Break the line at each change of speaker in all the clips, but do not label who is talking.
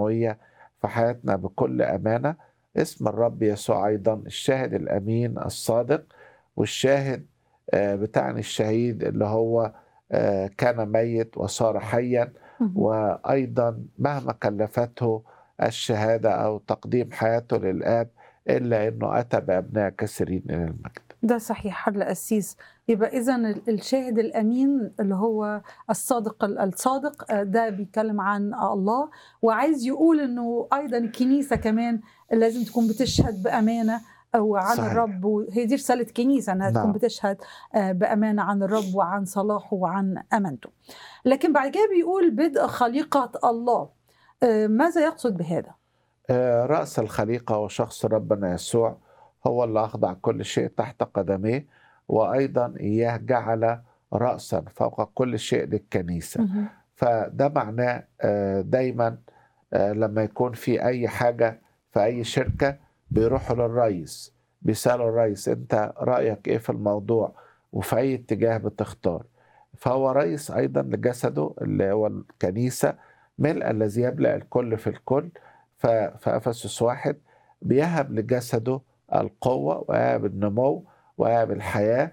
السماوية في حياتنا بكل أمانة اسم الرب يسوع أيضا الشاهد الأمين الصادق والشاهد آه، بتاعنا الشهيد اللي هو آه، كان ميت وصار حيا
مهم.
وأيضا مهما كلفته الشهادة أو تقديم حياته للآب إلا أنه أتى بأبناء كثيرين إلى المجد
ده صحيح حر القسيس يبقى اذا الشاهد الامين اللي هو الصادق الصادق آه، ده بيتكلم عن الله وعايز يقول انه ايضا الكنيسه كمان لازم تكون بتشهد بامانه او عن
صحيح.
الرب وهي دي رساله كنيسه انها تكون
نعم.
بتشهد آه، بامانه عن الرب وعن صلاحه وعن امانته لكن بعد كده بيقول بدء خليقه الله آه، ماذا يقصد بهذا
آه، رأس الخليقة وشخص ربنا يسوع هو اللي أخضع كل شيء تحت قدميه وأيضا إياه جعل رأسا فوق كل شيء للكنيسة
مهم.
فده معناه آه، دايما آه، لما يكون في أي حاجة في أي شركة بيروحوا للرئيس بيسألوا الرئيس أنت رأيك إيه في الموضوع وفي أي اتجاه بتختار فهو رئيس أيضا لجسده اللي هو الكنيسة ملء الذي يملأ الكل في الكل ف- في أفسس واحد بيهب لجسده القوة ويهب النمو ويهب الحياة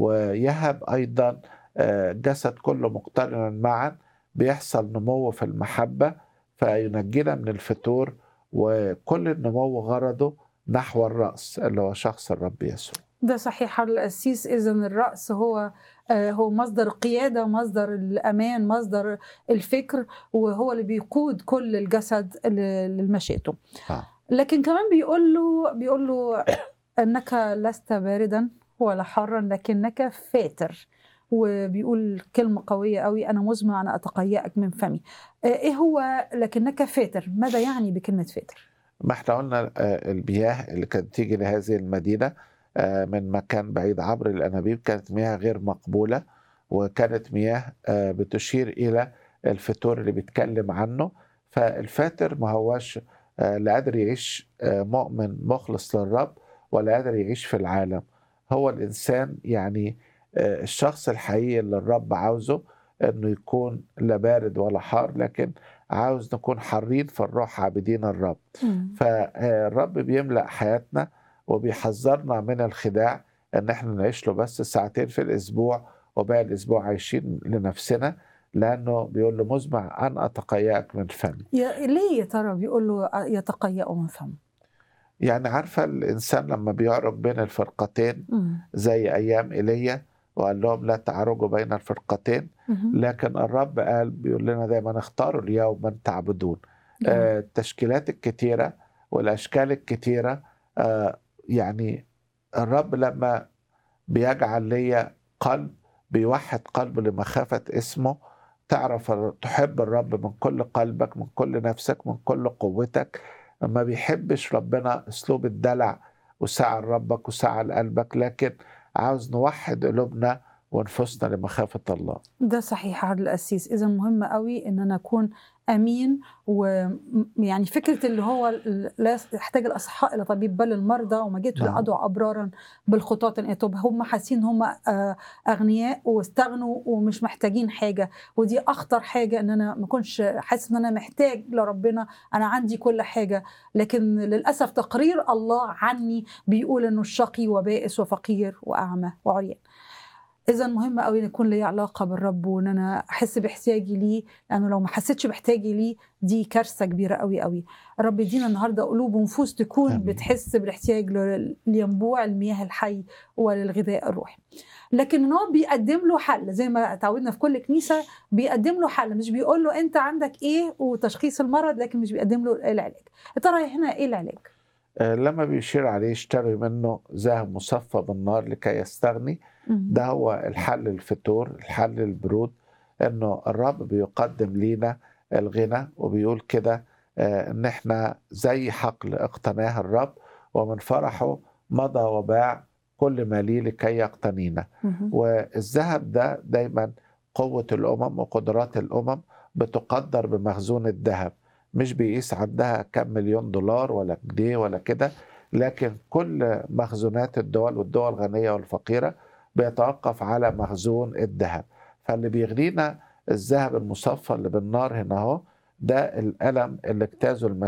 ويهب أيضا آه، جسد كله مقترنا معا بيحصل نمو في المحبة فينجينا من الفتور وكل النمو غرضه نحو الرأس اللي هو شخص الرب يسوع
ده صحيح حر القسيس اذا الراس هو آه، هو مصدر القياده مصدر الامان مصدر الفكر وهو اللي بيقود كل الجسد ل- لمشيئته
آه.
لكن كمان بيقول له بيقول له انك لست باردا ولا حارا لكنك فاتر وبيقول كلمة قوية قوي أنا مزمع أن أتقيأك من فمي آه، إيه هو لكنك فاتر ماذا يعني بكلمة فاتر
ما احنا قلنا آه، المياه اللي كانت تيجي لهذه المدينة آه، من مكان بعيد عبر الأنابيب كانت مياه غير مقبولة وكانت مياه آه، بتشير إلى الفتور اللي بيتكلم عنه فالفاتر ما هوش آه، لا قادر يعيش آه، مؤمن مخلص للرب ولا قادر يعيش في العالم هو الإنسان يعني آه، الشخص الحقيقي اللي الرب عاوزه انه يكون لا بارد ولا حار لكن عاوز نكون حارين في الروح عابدين الرب فالرب بيملأ حياتنا وبيحذرنا من الخداع ان احنا نعيش له بس ساعتين في الاسبوع وباقي الاسبوع عايشين لنفسنا لانه بيقول له مزمع ان اتقياك من فمي
يا ليه يا ترى بيقول له يتقيأ من فمه
يعني عارفه الانسان لما بيعرج بين الفرقتين
مم.
زي ايام ايليا وقال لهم لا تعرجوا بين الفرقتين
مهم.
لكن الرب قال بيقول لنا دايما اختاروا اليوم من تعبدون
نعم.
آه، التشكيلات الكتيرة والأشكال الكتيرة آه، يعني الرب لما بيجعل ليا قلب بيوحد قلب لمخافة اسمه تعرف تحب الرب من كل قلبك من كل نفسك من كل قوتك ما بيحبش ربنا اسلوب الدلع وسعى لربك وسعى لقلبك لكن عاوز نوحد قلوبنا ونفوسنا لمخافة الله
ده صحيح عبد القسيس اذا مهم قوي ان انا اكون امين ويعني فكره اللي هو ال- لا يحتاج الاصحاء الى طبيب بل المرضى وما جئت
نعم.
لادعو ابرارا بالخطاة ان طب هم حاسين هم آه، اغنياء واستغنوا ومش محتاجين حاجه ودي اخطر حاجه ان انا ما اكونش حاسس ان انا محتاج لربنا انا عندي كل حاجه لكن للاسف تقرير الله عني بيقول انه الشقي وبائس وفقير واعمى وعريان اذا مهم قوي ان يكون لي علاقه بالرب وان انا احس باحتياجي ليه لانه لو ما حسيتش باحتياجي ليه دي كارثه كبيره قوي قوي الرب يدينا النهارده قلوب ونفوس تكون
آمين.
بتحس بالاحتياج ل- لينبوع المياه الحي وللغذاء الروحي لكن إن هو بيقدم له حل زي ما اتعودنا في كل كنيسه بيقدم له حل مش بيقول له انت عندك ايه وتشخيص المرض لكن مش بيقدم له العلاج يا ترى هنا ايه العلاج
آه، لما بيشير عليه اشتري منه ذهب مصفى بالنار لكي يستغني ده هو الحل الفتور الحل البرود انه الرب بيقدم لينا الغنى وبيقول كده آه، ان احنا زي حقل اقتناه الرب ومن فرحه مضى وباع كل ما ليه لكي يقتنينا
مهم.
والذهب ده دايما قوة الأمم وقدرات الأمم بتقدر بمخزون الذهب مش بيقيس عندها كم مليون دولار ولا جنيه ولا كده لكن كل مخزونات الدول والدول الغنية والفقيرة بيتوقف على مخزون الذهب فاللي بيغنينا الذهب المصفى اللي بالنار هنا اهو ده الألم اللي اجتازه المسيح